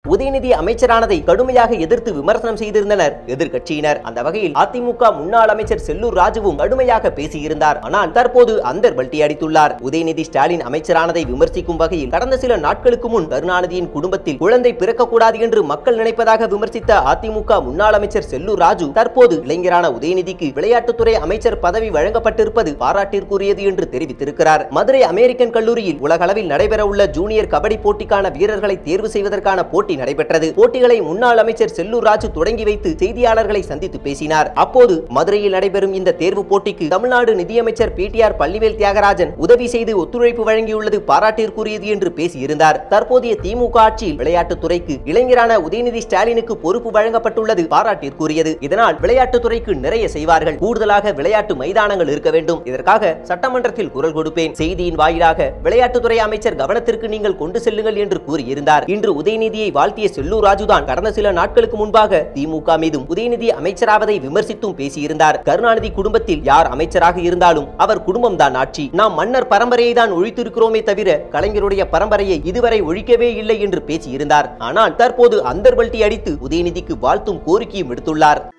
உதயநிதி அமைச்சரானதை கடுமையாக எதிர்த்து விமர்சனம் செய்திருந்தனர் எதிர்க்கட்சியினர் அந்த வகையில் அதிமுக முன்னாள் அமைச்சர் செல்லூர் ராஜுவும் கடுமையாக பேசியிருந்தார் ஆனால் தற்போது அந்தர் பல்டி அடித்துள்ளார் உதயநிதி ஸ்டாலின் அமைச்சரானதை விமர்சிக்கும் வகையில் கடந்த சில நாட்களுக்கு முன் கருணாநிதியின் குடும்பத்தில் குழந்தை பிறக்கக்கூடாது என்று மக்கள் நினைப்பதாக விமர்சித்த அதிமுக முன்னாள் அமைச்சர் செல்லூர் ராஜு தற்போது இளைஞரான உதயநிதிக்கு விளையாட்டுத்துறை அமைச்சர் பதவி வழங்கப்பட்டிருப்பது பாராட்டிற்குரியது என்று தெரிவித்திருக்கிறார் மதுரை அமெரிக்கன் கல்லூரியில் உலகளவில் நடைபெறவுள்ள ஜூனியர் கபடி போட்டிக்கான வீரர்களை தேர்வு செய்வதற்கான போட்டி நடைபெற்றது போட்டிகளை முன்னாள் அமைச்சர் செல்லூர் ராஜு தொடங்கி வைத்து செய்தியாளர்களை சந்தித்து பேசினார் அப்போது மதுரையில் நடைபெறும் இந்த தேர்வு போட்டிக்கு தமிழ்நாடு நிதியமைச்சர் பிடிஆர் பள்ளிவேல் தியாகராஜன் உதவி செய்து ஒத்துழைப்பு வழங்கியுள்ளது பாராட்டிற்குரியது என்று பேசியிருந்தார் தற்போதைய திமுக ஆட்சியில் விளையாட்டுத்துறைக்கு இளைஞரான உதயநிதி ஸ்டாலினுக்கு பொறுப்பு வழங்கப்பட்டுள்ளது பாராட்டிற்குரியது இதனால் விளையாட்டுத்துறைக்கு நிறைய செய்வார்கள் கூடுதலாக விளையாட்டு மைதானங்கள் இருக்க வேண்டும் இதற்காக சட்டமன்றத்தில் குரல் கொடுப்பேன் செய்தியின் வாயிலாக விளையாட்டுத்துறை அமைச்சர் கவனத்திற்கு நீங்கள் கொண்டு செல்லுங்கள் என்று கூறியிருந்தார் இன்று உதயநிதியை வாழ்த்திய செல்லூர் ராஜுதான் கடந்த சில நாட்களுக்கு முன்பாக திமுக மீதும் உதயநிதி அமைச்சராவதை விமர்சித்தும் பேசியிருந்தார் கருணாநிதி குடும்பத்தில் யார் அமைச்சராக இருந்தாலும் அவர் குடும்பம் தான் ஆட்சி நாம் மன்னர் பரம்பரையை தான் ஒழித்திருக்கிறோமே தவிர கலைஞருடைய பரம்பரையை இதுவரை ஒழிக்கவே இல்லை என்று பேசியிருந்தார் ஆனால் தற்போது அந்தர்பல்ட்டி அடித்து உதயநிதிக்கு வாழ்த்தும் கோரிக்கையும் விடுத்துள்ளார்